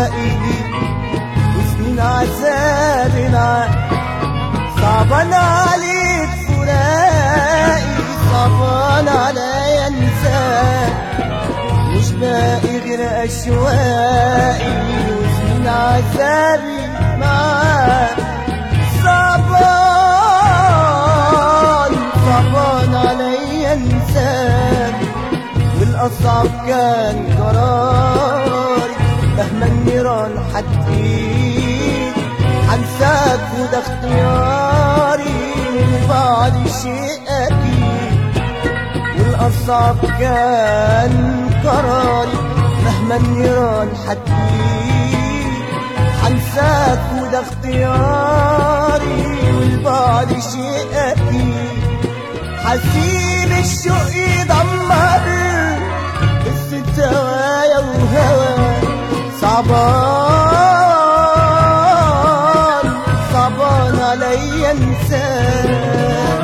اشواقي وسنين عذابي معاك صعبان عليك فراقي صعبان عليا انساك مش باقي غير اشواقي وسنين عذابي معاك صعبان صعبان عليا انساك والاصعب كان قراري مهما النيران حتجيك هنساك وده اختياري بعد شيء اكيد والاصعب كان قراري مهما النيران حتجيك هنساك وده اختياري والبعد شيء اكيد حسيب الشوق يدمر قصة هوايا وهوى صعبان صعبان عليا انساك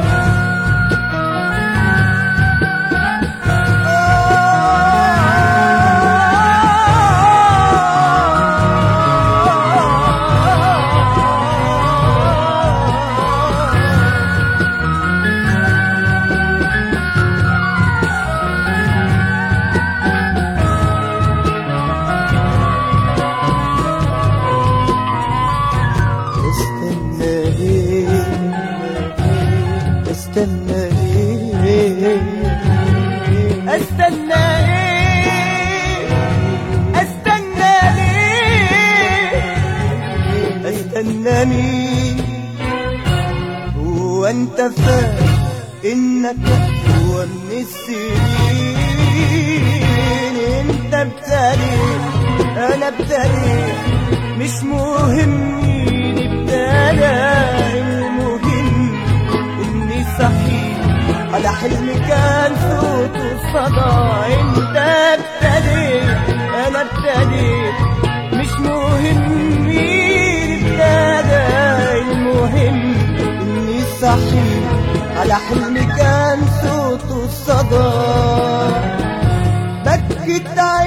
استنى ليه استنى ليه استنى ليه استنى ليه استنى مين هو انت فاهم انك هو من السنين انت ابتديت انا ابتديت مش مهم مين ابتدى المهم اني صحيح على حلم كان صوته صدى انت ابتديت انا ابتديت مش مهم مين ابتدى المهم اني صحيح على حلم كان صوته صدى بكت